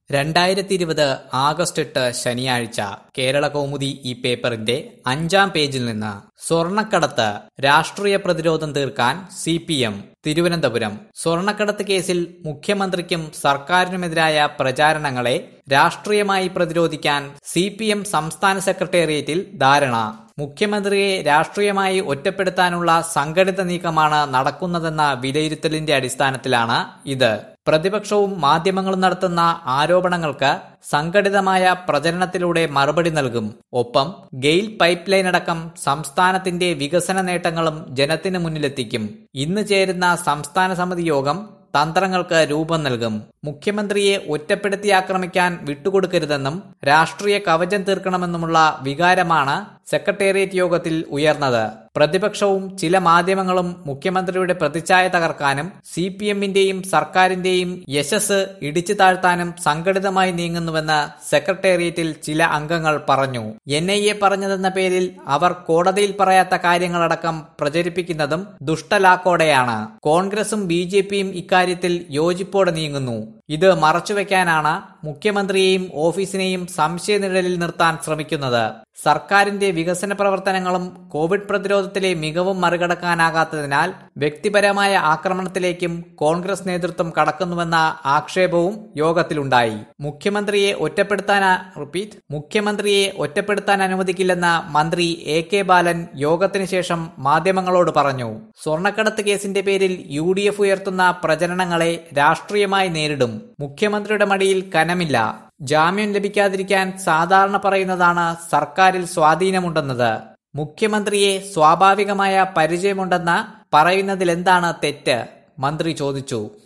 രണ്ടായിരത്തി ഇരുപത് ആഗസ്റ്റ് എട്ട് ശനിയാഴ്ച കേരള കൗമുദി ഈ പേപ്പറിന്റെ അഞ്ചാം പേജിൽ നിന്ന് സ്വർണക്കടത്ത് രാഷ്ട്രീയ പ്രതിരോധം തീർക്കാൻ സി പി എം തിരുവനന്തപുരം സ്വർണക്കടത്ത് കേസിൽ മുഖ്യമന്ത്രിക്കും സർക്കാരിനുമെതിരായ പ്രചാരണങ്ങളെ രാഷ്ട്രീയമായി പ്രതിരോധിക്കാൻ സി പി എം സംസ്ഥാന സെക്രട്ടേറിയറ്റിൽ ധാരണ മുഖ്യമന്ത്രിയെ രാഷ്ട്രീയമായി ഒറ്റപ്പെടുത്താനുള്ള സംഘടിത നീക്കമാണ് നടക്കുന്നതെന്ന വിലയിരുത്തലിന്റെ അടിസ്ഥാനത്തിലാണ് ഇത് പ്രതിപക്ഷവും മാധ്യമങ്ങളും നടത്തുന്ന ആരോപണങ്ങൾക്ക് സംഘടിതമായ പ്രചരണത്തിലൂടെ മറുപടി നൽകും ഒപ്പം ഗെയിൽ പൈപ്പ് ലൈൻ അടക്കം സംസ്ഥാനത്തിന്റെ വികസന നേട്ടങ്ങളും ജനത്തിന് മുന്നിലെത്തിക്കും ഇന്ന് ചേരുന്ന സംസ്ഥാന സമിതി യോഗം തന്ത്രങ്ങൾക്ക് രൂപം നൽകും മുഖ്യമന്ത്രിയെ ഒറ്റപ്പെടുത്തി ആക്രമിക്കാൻ വിട്ടുകൊടുക്കരുതെന്നും രാഷ്ട്രീയ കവചം തീർക്കണമെന്നുമുള്ള വികാരമാണ് സെക്രട്ടേറിയറ്റ് യോഗത്തിൽ ഉയർന്നത് പ്രതിപക്ഷവും ചില മാധ്യമങ്ങളും മുഖ്യമന്ത്രിയുടെ പ്രതിച്ഛായ തകർക്കാനും സി പി എമ്മിന്റെയും സർക്കാരിന്റെയും യശസ് ഇടിച്ചു താഴ്ത്താനും സംഘടിതമായി നീങ്ങുന്നുവെന്ന് സെക്രട്ടേറിയറ്റിൽ ചില അംഗങ്ങൾ പറഞ്ഞു എൻ ഐ എ പറഞ്ഞതെന്ന പേരിൽ അവർ കോടതിയിൽ പറയാത്ത കാര്യങ്ങളടക്കം പ്രചരിപ്പിക്കുന്നതും ദുഷ്ടലാക്കോടെയാണ് കോൺഗ്രസും ബി ജെ പിയും ഇക്കാര്യത്തിൽ യോജിപ്പോടെ നീങ്ങുന്നു ഇത് മറച്ചുവെക്കാനാണ് മുഖ്യമന്ത്രിയെയും ഓഫീസിനെയും സംശയനിഴലിൽ നിർത്താൻ ശ്രമിക്കുന്നത് സർക്കാരിന്റെ വികസന പ്രവർത്തനങ്ങളും കോവിഡ് പ്രതിരോധത്തിലെ മികവും മറികടക്കാനാകാത്തതിനാൽ വ്യക്തിപരമായ ആക്രമണത്തിലേക്കും കോൺഗ്രസ് നേതൃത്വം കടക്കുന്നുവെന്ന ആക്ഷേപവും യോഗത്തിലുണ്ടായി മുഖ്യമന്ത്രിയെ ഒറ്റപ്പെടുത്താൻ റിപ്പീറ്റ് മുഖ്യമന്ത്രിയെ ഒറ്റപ്പെടുത്താൻ അനുവദിക്കില്ലെന്ന മന്ത്രി എ കെ ബാലൻ യോഗത്തിന് ശേഷം മാധ്യമങ്ങളോട് പറഞ്ഞു സ്വർണക്കടത്ത് കേസിന്റെ പേരിൽ യു ഡി എഫ് ഉയർത്തുന്ന പ്രചരണങ്ങളെ രാഷ്ട്രീയമായി നേരിടും മുഖ്യമന്ത്രിയുടെ മടിയിൽ കനമില്ല ജാമ്യം ലഭിക്കാതിരിക്കാൻ സാധാരണ പറയുന്നതാണ് സർക്കാരിൽ സ്വാധീനമുണ്ടെന്നത് മുഖ്യമന്ത്രിയെ സ്വാഭാവികമായ പരിചയമുണ്ടെന്ന് പറയുന്നതിലെന്താണ് തെറ്റ് മന്ത്രി ചോദിച്ചു